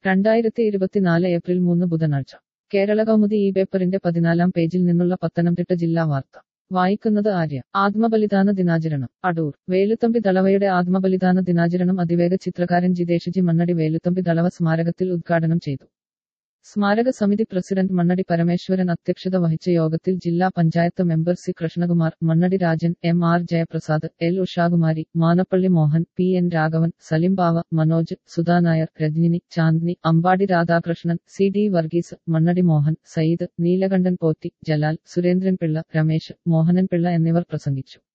രണ്ടായിരത്തി ഇരുപത്തിനാല് ഏപ്രിൽ മൂന്ന് ബുധനാഴ്ച കേരള കൗമുദി ഈ പേപ്പറിന്റെ പതിനാലാം പേജിൽ നിന്നുള്ള പത്തനംതിട്ട ജില്ലാ വാർത്ത വായിക്കുന്നത് ആര്യ ആത്മബലിദാന ദിനാചരണം അടൂർ വേലുത്തമ്പി ദളവയുടെ ആത്മബലിദാന ദിനാചരണം അതിവേഗ ചിത്രകാരൻ ജിതേഷ് ജി മണ്ണടി വേലുത്തമ്പി ദളവ സ്മാരകത്തിൽ ഉദ്ഘാടനം ചെയ്തു സ്മാരക സമിതി പ്രസിഡന്റ് മണ്ണടി പരമേശ്വരൻ അധ്യക്ഷത വഹിച്ച യോഗത്തിൽ ജില്ലാ panchayat member C Krishnakumar Mannadi Rajan M R Jayaprasad L Ushakumari Manappally Mohan P N Raghavan Salimbava Manoj Sudha Nair Rajanini Chandni Ambadi Radhakrishnan C D Varghese Mannadi Mohan Sayyid Neelakantan Potti Jalal Surendran Pillai Ramesh Mohanan Pillai എന്നിവർ പ്രസംഗിച്ചു